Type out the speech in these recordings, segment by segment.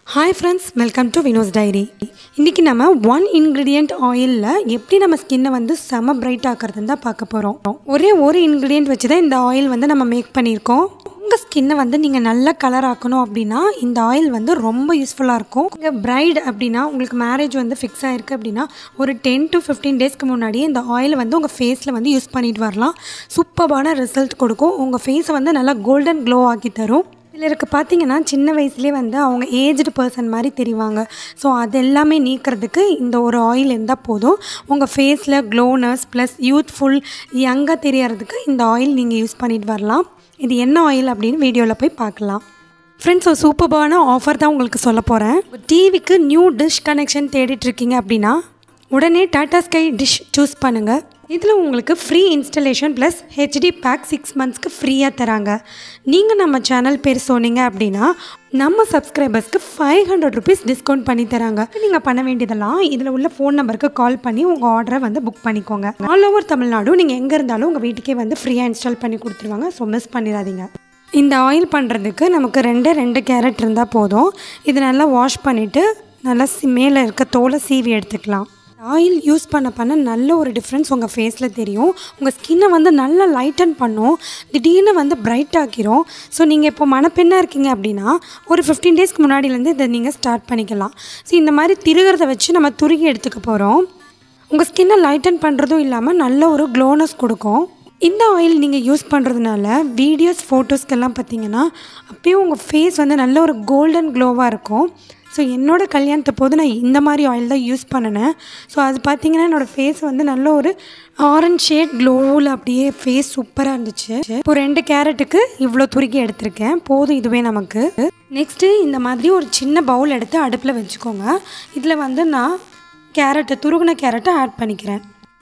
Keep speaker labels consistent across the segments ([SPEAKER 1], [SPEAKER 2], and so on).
[SPEAKER 1] hi friends welcome to Vino's diary இன்றைக்கி நம்ம one ingredient ஆயிலில் எப்படி நம்ம ஸ்கின்னை வந்து செம பிரைட் ஆக்கிறதுன்னு தான் பார்க்க போகிறோம் ஒரே ஒரு இன்க்ரீடியண்ட் வச்சு தான் இந்த ஆயில் வந்து நம்ம மேக் பண்ணியிருக்கோம் உங்கள் ஸ்கின்னை வந்து நீங்கள் நல்ல கலர் ஆக்கணும் அப்படின்னா இந்த ஆயில் வந்து ரொம்ப யூஸ்ஃபுல்லாக இருக்கும் உங்கள் பிரைட் அப்படின்னா உங்களுக்கு மேரேஜ் வந்து ஃபிக்ஸ் ஆகிருக்கு அப்படின்னா ஒரு டென் டு ஃபிஃப்டீன் டேஸ்க்கு முன்னாடியே இந்த ஆயில் வந்து உங்கள் ஃபேஸில் வந்து யூஸ் பண்ணிட்டு வரலாம் சூப்பரான ரிசல்ட் கொடுக்கும் உங்கள் ஃபேஸை வந்து நல்லா கோல்டன் க்ளோ ஆக்கி தரும் சிலருக்கு பார்த்தீங்கன்னா சின்ன வயசுலேயே வந்து அவங்க ஏஜ்டு பர்சன் மாதிரி தெரிவாங்க ஸோ அது எல்லாமே நீக்கிறதுக்கு இந்த ஒரு ஆயில் இருந்தால் போதும் உங்கள் ஃபேஸில் க்ளோனஸ் ப்ளஸ் யூத்ஃபுல் யங்காக தெரியறதுக்கு இந்த ஆயில் நீங்கள் யூஸ் பண்ணிட்டு வரலாம் இது என்ன ஆயில் அப்படின்னு வீடியோவில் போய் பார்க்கலாம் ஃப்ரெண்ட்ஸ் ஒரு சூப்பர்பான ஆஃபர் தான் உங்களுக்கு சொல்ல போகிறேன் டிவிக்கு நியூ டிஷ் கனெக்ஷன் தேடிட்டுருக்கீங்க அப்படின்னா உடனே டாடா ஸ்கை டிஷ் சூஸ் பண்ணுங்கள் இதில் உங்களுக்கு free installation plus HD pack six மந்த்ஸ்க்கு ஃப்ரீயாக தராங்க நீங்கள் நம்ம சேனல் பேர் சொன்னீங்க அப்படின்னா நம்ம சப்ஸ்கிரைபர்ஸ்க்கு ஃபைவ் ஹண்ட்ரட் ருபீஸ் டிஸ்கவுண்ட் பண்ணி தராங்க நீங்கள் பண்ண வேண்டியதெல்லாம் இதில் உள்ள ஃபோன் நம்பருக்கு கால் பண்ணி உங்கள் ஆர்டரை வந்து புக் பண்ணிக்கோங்க ஆல் ஓவர் தமிழ்நாடு நீங்கள் எங்கே இருந்தாலும் உங்கள் வீட்டுக்கே வந்து ஃப்ரீயாக இன்ஸ்டால் பண்ணி கொடுத்துருவாங்க ஸோ மிஸ் பண்ணிடாதீங்க இந்த ஆயில் பண்ணுறதுக்கு நமக்கு ரெண்டு ரெண்டு கேரட் இருந்தால் போதும் இது நல்லா வாஷ் பண்ணிவிட்டு நல்லா சி மேலே இருக்க தோலை சீவி எடுத்துக்கலாம் ஆயில் யூஸ் பண்ண பண்ண நல்ல ஒரு டிஃப்ரென்ஸ் உங்கள் ஃபேஸில் தெரியும் உங்கள் ஸ்கின்னை வந்து நல்லா லைட்டன் பண்ணும் திடீர்னு வந்து பிரைட் ஆக்கிரும் ஸோ நீங்கள் இப்போ மணப்பெண்ணாக இருக்கீங்க அப்படின்னா ஒரு ஃபிஃப்டீன் டேஸ்க்கு முன்னாடியிலேருந்து இதை நீங்கள் ஸ்டார்ட் பண்ணிக்கலாம் ஸோ இந்த மாதிரி திருகிறத வச்சு நம்ம துருகி எடுத்துக்க போகிறோம் உங்கள் ஸ்கின்னை லைட்டன் பண்ணுறதும் இல்லாமல் நல்ல ஒரு க்ளோனஸ் கொடுக்கும் இந்த ஆயில் நீங்கள் யூஸ் பண்ணுறதுனால வீடியோஸ் ஃபோட்டோஸ்க்கெல்லாம் பார்த்தீங்கன்னா அப்பயும் உங்கள் ஃபேஸ் வந்து நல்ல ஒரு கோல்டன் க்ளோவாக இருக்கும் ஸோ என்னோடய கல்யாணத்தை போது நான் இந்த மாதிரி ஆயில் தான் யூஸ் பண்ணினேன் ஸோ அது பார்த்தீங்கன்னா என்னோடய ஃபேஸ் வந்து நல்ல ஒரு ஆரஞ்ச் ஷேட் க்ளோவில் அப்படியே ஃபேஸ் சூப்பராக இருந்துச்சு இப்போ ரெண்டு கேரட்டுக்கு இவ்வளோ துருக்கி எடுத்திருக்கேன் போதும் இதுவே நமக்கு நெக்ஸ்ட்டு இந்த மாதிரி ஒரு சின்ன பவுல் எடுத்து அடுப்பில் வச்சுக்கோங்க இதில் வந்து நான் கேரட்டை துருகுன கேரட்டை ஆட் பண்ணிக்கிறேன்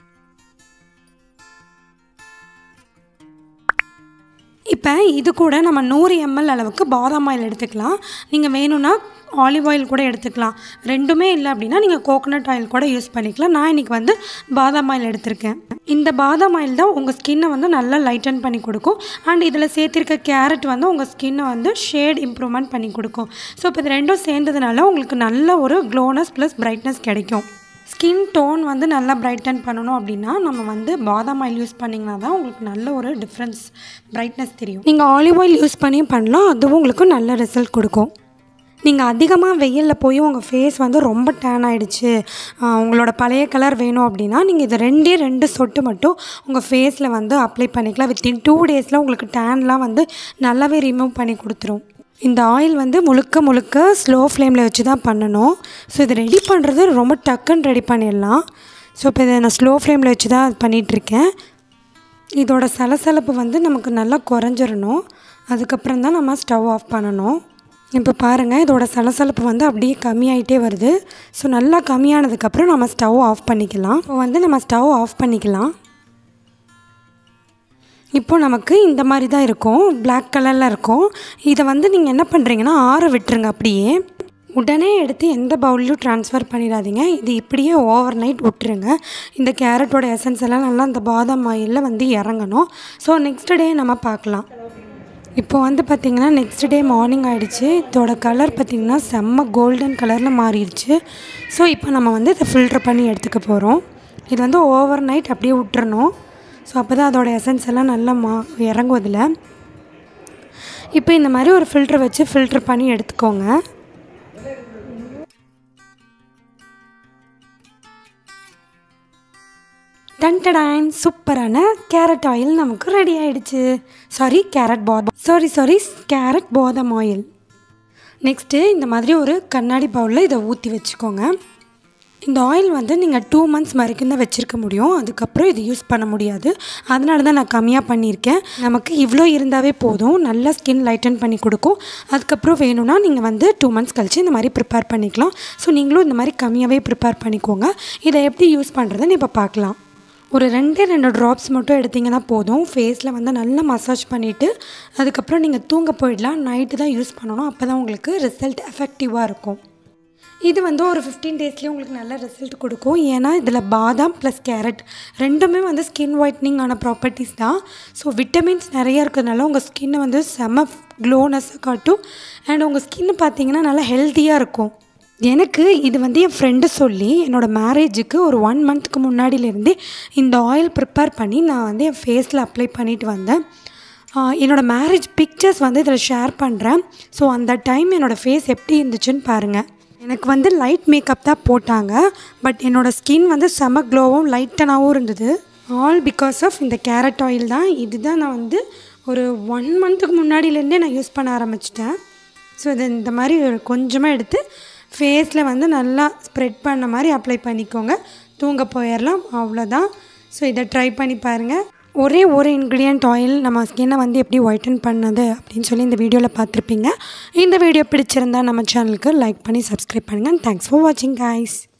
[SPEAKER 1] இப்போ இது கூட நம்ம நூறு எம்எல் அளவுக்கு பாதாம் ஆயில் எடுத்துக்கலாம் நீங்கள் வேணும்னா ஆலிவ் ஆயில் கூட எடுத்துக்கலாம் ரெண்டுமே இல்லை அப்படின்னா நீங்கள் கோகோனட் ஆயில் கூட யூஸ் பண்ணிக்கலாம் நான் இன்றைக்கி வந்து பாதாம் ஆயில் எடுத்திருக்கேன் இந்த பாதாம் ஆயில் தான் உங்கள் ஸ்கின்னை வந்து நல்லா லைட்டன் பண்ணி கொடுக்கும் அண்ட் இதில் சேர்த்திருக்க கேரட் வந்து உங்கள் ஸ்கின்னை வந்து ஷேட் இம்ப்ரூவ்மெண்ட் பண்ணி கொடுக்கும் ஸோ இப்போ இது ரெண்டும் சேர்ந்ததுனால உங்களுக்கு நல்ல ஒரு க்ளோனஸ் ப்ளஸ் பிரைட்னஸ் கிடைக்கும் ஸ்கின் டோன் வந்து நல்லா பிரைட்டன் பண்ணணும் அப்படின்னா நம்ம வந்து பாதாம் ஆயில் யூஸ் பண்ணிங்கன்னா தான் உங்களுக்கு நல்ல ஒரு டிஃப்ரென்ஸ் பிரைட்னஸ் தெரியும் நீங்கள் ஆலிவ் ஆயில் யூஸ் பண்ணியும் பண்ணலாம் அதுவும் உங்களுக்கு நல்ல ரிசல்ட் கொடுக்கும் நீங்கள் அதிகமாக வெயிலில் போய் உங்கள் ஃபேஸ் வந்து ரொம்ப டேன் ஆகிடுச்சு உங்களோட பழைய கலர் வேணும் அப்படின்னா நீங்கள் இது ரெண்டே ரெண்டு சொட்டு மட்டும் உங்கள் ஃபேஸில் வந்து அப்ளை பண்ணிக்கலாம் வித்தின் டூ டேஸில் உங்களுக்கு டேன்லாம் வந்து நல்லாவே ரிமூவ் பண்ணி கொடுத்துரும் இந்த ஆயில் வந்து முழுக்க முழுக்க ஸ்லோ ஃப்ளேமில் வச்சு தான் பண்ணணும் ஸோ இது ரெடி பண்ணுறது ரொம்ப டக்குன்னு ரெடி பண்ணிடலாம் ஸோ இப்போ இதை நான் ஸ்லோ ஃப்ளேமில் வச்சு தான் பண்ணிகிட்ருக்கேன் இதோட சலசலப்பு வந்து நமக்கு நல்லா குறைஞ்சிடணும் அதுக்கப்புறம் தான் நம்ம ஸ்டவ் ஆஃப் பண்ணணும் இப்போ பாருங்கள் இதோட சலசலப்பு வந்து அப்படியே கம்மியாயிட்டே வருது ஸோ நல்லா கம்மியானதுக்கப்புறம் நம்ம ஸ்டவ் ஆஃப் பண்ணிக்கலாம் இப்போ வந்து நம்ம ஸ்டவ் ஆஃப் பண்ணிக்கலாம் இப்போ நமக்கு இந்த மாதிரி தான் இருக்கும் பிளாக் கலரில் இருக்கும் இதை வந்து நீங்கள் என்ன பண்ணுறீங்கன்னா ஆற விட்டுருங்க அப்படியே உடனே எடுத்து எந்த பவுல்லையும் ட்ரான்ஸ்ஃபர் பண்ணிடாதீங்க இது இப்படியே ஓவர் நைட் விட்டுருங்க இந்த கேரட்டோட எசன்ஸ் எல்லாம் நல்லா இந்த பாதாம் ஆயிலில் வந்து இறங்கணும் ஸோ நெக்ஸ்ட் டே நம்ம பார்க்கலாம் இப்போ வந்து பார்த்திங்கன்னா நெக்ஸ்ட் டே மார்னிங் ஆகிடுச்சு இதோட கலர் பார்த்திங்கன்னா செம்ம கோல்டன் கலரில் மாறிடுச்சு ஸோ இப்போ நம்ம வந்து இதை ஃபில்ட்ரு பண்ணி எடுத்துக்க போகிறோம் இது வந்து ஓவர் நைட் அப்படியே விட்டுறணும் ஸோ அப்போ தான் அதோட எசன்ஸ் எல்லாம் நல்லா மா இறங்கும் இதில் இப்போ இந்த மாதிரி ஒரு ஃபில்ட்ரு வச்சு ஃபில்ட்ரு பண்ணி எடுத்துக்கோங்க டன்டடான் சூப்பரான கேரட் ஆயில் நமக்கு ரெடி ஆயிடுச்சு சாரி கேரட் பாதம் சாரி சாரி கேரட் பாதம் ஆயில் நெக்ஸ்ட்டு இந்த மாதிரி ஒரு கண்ணாடி பவுலில் இதை ஊற்றி வச்சுக்கோங்க இந்த ஆயில் வந்து நீங்கள் டூ மந்த்ஸ் வரைக்கும் தான் வச்சுருக்க முடியும் அதுக்கப்புறம் இது யூஸ் பண்ண முடியாது அதனால தான் நான் கம்மியாக பண்ணியிருக்கேன் நமக்கு இவ்வளோ இருந்தாவே போதும் நல்லா ஸ்கின் லைட்டன் பண்ணி கொடுக்கும் அதுக்கப்புறம் வேணும்னா நீங்கள் வந்து டூ மந்த்ஸ் கழித்து இந்த மாதிரி ப்ரிப்பேர் பண்ணிக்கலாம் ஸோ நீங்களும் இந்த மாதிரி கம்மியாகவே ப்ரிப்பேர் பண்ணிக்கோங்க இதை எப்படி யூஸ் பண்ணுறதுன்னு இப்போ பார்க்கலாம் ஒரு ரெண்டே ரெண்டு ட்ராப்ஸ் மட்டும் எடுத்திங்கன்னா போதும் ஃபேஸில் வந்து நல்லா மசாஜ் பண்ணிவிட்டு அதுக்கப்புறம் நீங்கள் தூங்க போயிடலாம் நைட்டு தான் யூஸ் பண்ணணும் அப்போ தான் உங்களுக்கு ரிசல்ட் எஃபெக்டிவாக இருக்கும் இது வந்து ஒரு ஃபிஃப்டீன் டேஸ்லேயே உங்களுக்கு நல்ல ரிசல்ட் கொடுக்கும் ஏன்னா இதில் பாதாம் ப்ளஸ் கேரட் ரெண்டுமே வந்து ஸ்கின் ஒயிட்னிங் ஆன ப்ராப்பர்ட்டிஸ் தான் ஸோ விட்டமின்ஸ் நிறைய இருக்கிறதுனால உங்கள் ஸ்கின்னை வந்து செம க்ளோனஸாக காட்டும் அண்ட் உங்கள் ஸ்கின் பார்த்தீங்கன்னா நல்லா ஹெல்த்தியாக இருக்கும் எனக்கு இது வந்து என் ஃப்ரெண்டு சொல்லி என்னோடய மேரேஜுக்கு ஒரு ஒன் மந்த்துக்கு முன்னாடியிலேருந்தே இந்த ஆயில் ப்ரிப்பேர் பண்ணி நான் வந்து என் ஃபேஸில் அப்ளை பண்ணிட்டு வந்தேன் ஆஹ் என்னோடய மேரேஜ் பிக்சர்ஸ் வந்து இதில் ஷேர் பண்ணுறேன் ஸோ அந்த டைம் என்னோடய ஃபேஸ் எப்படி இருந்துச்சுன்னு பாருங்கள் எனக்கு வந்து லைட் மேக்கப் தான் போட்டாங்க பட் என்னோடய ஸ்கின் வந்து செம க்ளோவும் லைட்டனாகவும் இருந்தது ஆல் பிகாஸ் ஆஃப் இந்த கேரட் ஆயில் தான் இதுதான் நான் வந்து ஒரு ஒன் மந்த்துக்கு முன்னாடியிலேருந்தே நான் யூஸ் பண்ண ஆரம்பிச்சிட்டேன் ஸோ இது இந்த மாதிரி ஒரு கொஞ்சமாக எடுத்து ஃபேஸில் வந்து நல்லா ஸ்ப்ரெட் பண்ண மாதிரி அப்ளை பண்ணிக்கோங்க தூங்க போயிடலாம் அவ்வளோதான் ஸோ இதை ட்ரை பண்ணி பாருங்கள் ஒரே ஒரு இன்க்ரீடியன்ட் ஆயில் நம்ம ஸ்கின்னை வந்து எப்படி ஒயிட்டன் பண்ணது அப்படின்னு சொல்லி இந்த வீடியோவில் பார்த்துருப்பீங்க இந்த வீடியோ பிடிச்சிருந்தா நம்ம சேனலுக்கு லைக் பண்ணி சப்ஸ்கிரைப் பண்ணுங்கள் தேங்க்ஸ் ஃபார் வாட்சிங் கைஸ்